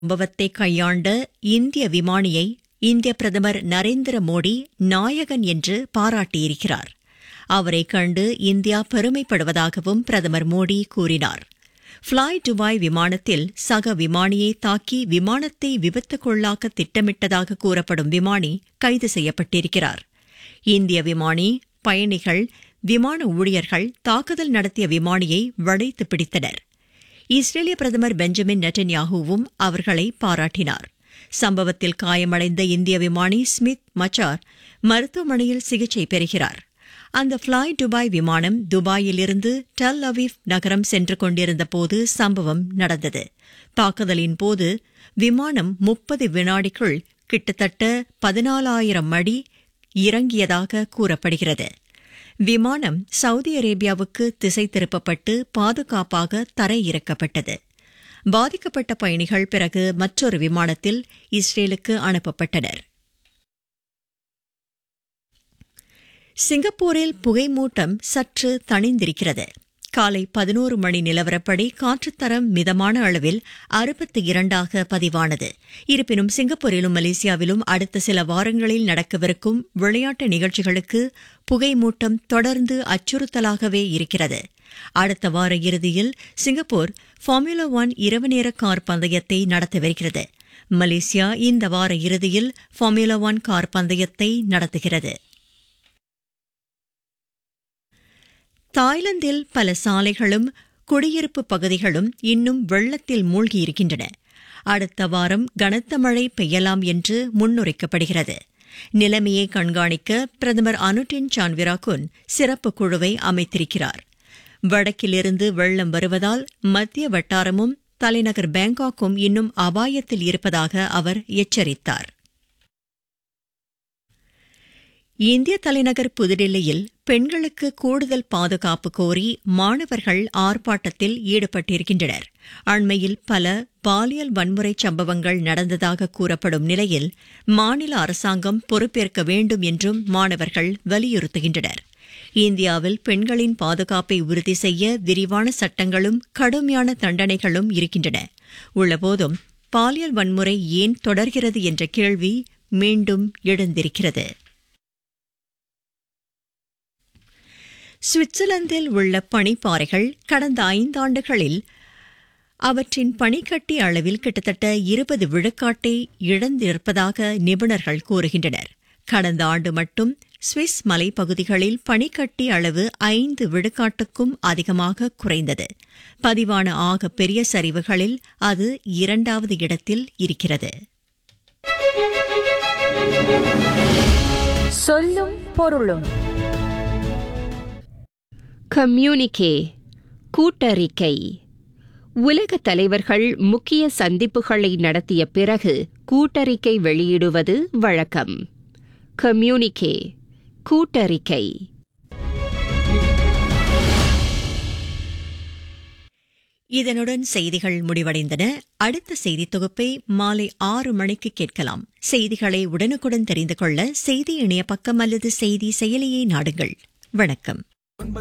சம்பவத்தை கையாண்ட இந்திய விமானியை இந்திய பிரதமர் நரேந்திர மோடி நாயகன் என்று பாராட்டியிருக்கிறார் அவரை கண்டு இந்தியா பெருமைப்படுவதாகவும் பிரதமர் மோடி கூறினார் ஃப்ளை துபாய் விமானத்தில் சக விமானியை தாக்கி விமானத்தை விபத்துக்குள்ளாக்க திட்டமிட்டதாக கூறப்படும் விமானி கைது செய்யப்பட்டிருக்கிறார் இந்திய விமானி பயணிகள் விமான ஊழியர்கள் தாக்குதல் நடத்திய விமானியை வளைத்து பிடித்தனர் இஸ்ரேலிய பிரதமர் பெஞ்சமின் நெட்டன்யாஹூவும் அவர்களை பாராட்டினார் சம்பவத்தில் காயமடைந்த இந்திய விமானி ஸ்மித் மச்சார் மருத்துவமனையில் சிகிச்சை பெறுகிறார் அந்த ஃப்ளை துபாய் விமானம் துபாயிலிருந்து டெல் அவீவ் நகரம் சென்று கொண்டிருந்த போது சம்பவம் நடந்தது தாக்குதலின் போது விமானம் முப்பது வினாடிக்குள் கிட்டத்தட்ட பதினாலாயிரம் அடி இறங்கியதாக கூறப்படுகிறது விமானம் சவுதி அரேபியாவுக்கு திசை திருப்பப்பட்டு பாதுகாப்பாக தரையிறக்கப்பட்டது பாதிக்கப்பட்ட பயணிகள் பிறகு மற்றொரு விமானத்தில் இஸ்ரேலுக்கு அனுப்பப்பட்டனர் சிங்கப்பூரில் புகைமூட்டம் சற்று தணிந்திருக்கிறது காலை பதினோரு மணி நிலவரப்படி காற்றுத்தரம் மிதமான அளவில் அறுபத்தி இரண்டாக பதிவானது இருப்பினும் சிங்கப்பூரிலும் மலேசியாவிலும் அடுத்த சில வாரங்களில் நடக்கவிருக்கும் விளையாட்டு நிகழ்ச்சிகளுக்கு புகைமூட்டம் தொடர்ந்து அச்சுறுத்தலாகவே இருக்கிறது அடுத்த வார இறுதியில் சிங்கப்பூர் ஃபார்முலா ஒன் இரவு நேர கார் பந்தயத்தை நடத்தவிருக்கிறது மலேசியா இந்த வார இறுதியில் ஃபார்முலா ஒன் கார் பந்தயத்தை நடத்துகிறது தாய்லாந்தில் பல சாலைகளும் குடியிருப்பு பகுதிகளும் இன்னும் வெள்ளத்தில் மூழ்கியிருக்கின்றன அடுத்த வாரம் கனத்த மழை பெய்யலாம் என்று முன்னுரைக்கப்படுகிறது நிலைமையை கண்காணிக்க பிரதமர் அனுட்டின் சான்விராகுன் சிறப்பு குழுவை அமைத்திருக்கிறார் வடக்கிலிருந்து வெள்ளம் வருவதால் மத்திய வட்டாரமும் தலைநகர் பேங்காக்கும் இன்னும் அபாயத்தில் இருப்பதாக அவர் எச்சரித்தார் இந்திய தலைநகர் புதுடில்லியில் பெண்களுக்கு கூடுதல் பாதுகாப்பு கோரி மாணவர்கள் ஆர்ப்பாட்டத்தில் ஈடுபட்டிருக்கின்றனர் அண்மையில் பல பாலியல் வன்முறை சம்பவங்கள் நடந்ததாக கூறப்படும் நிலையில் மாநில அரசாங்கம் பொறுப்பேற்க வேண்டும் என்றும் மாணவர்கள் வலியுறுத்துகின்றனர் இந்தியாவில் பெண்களின் பாதுகாப்பை உறுதி செய்ய விரிவான சட்டங்களும் கடுமையான தண்டனைகளும் இருக்கின்றன உள்ளபோதும் பாலியல் வன்முறை ஏன் தொடர்கிறது என்ற கேள்வி மீண்டும் எழுந்திருக்கிறது சுவிட்சர்லாந்தில் உள்ள பனிப்பாறைகள் கடந்த ஐந்தாண்டுகளில் அவற்றின் பனிக்கட்டி அளவில் கிட்டத்தட்ட இருபது விழுக்காட்டை இழந்திருப்பதாக நிபுணர்கள் கூறுகின்றனர் கடந்த ஆண்டு மட்டும் சுவிஸ் மலைப்பகுதிகளில் பனிக்கட்டி அளவு ஐந்து விழுக்காட்டுக்கும் அதிகமாக குறைந்தது பதிவான ஆக பெரிய சரிவுகளில் அது இரண்டாவது இடத்தில் இருக்கிறது சொல்லும் பொருளும் கம்யூனிகே கூட்டறிக்கை உலக தலைவர்கள் முக்கிய சந்திப்புகளை நடத்திய பிறகு கூட்டறிக்கை வெளியிடுவது வழக்கம் கம்யூனிகே கூட்டறிக்கை இதனுடன் செய்திகள் முடிவடைந்தன அடுத்த செய்தி தொகுப்பை மாலை ஆறு மணிக்கு கேட்கலாம் செய்திகளை உடனுக்குடன் தெரிந்து கொள்ள செய்தி இணைய பக்கம் அல்லது செய்தி செயலியை நாடுங்கள் வணக்கம்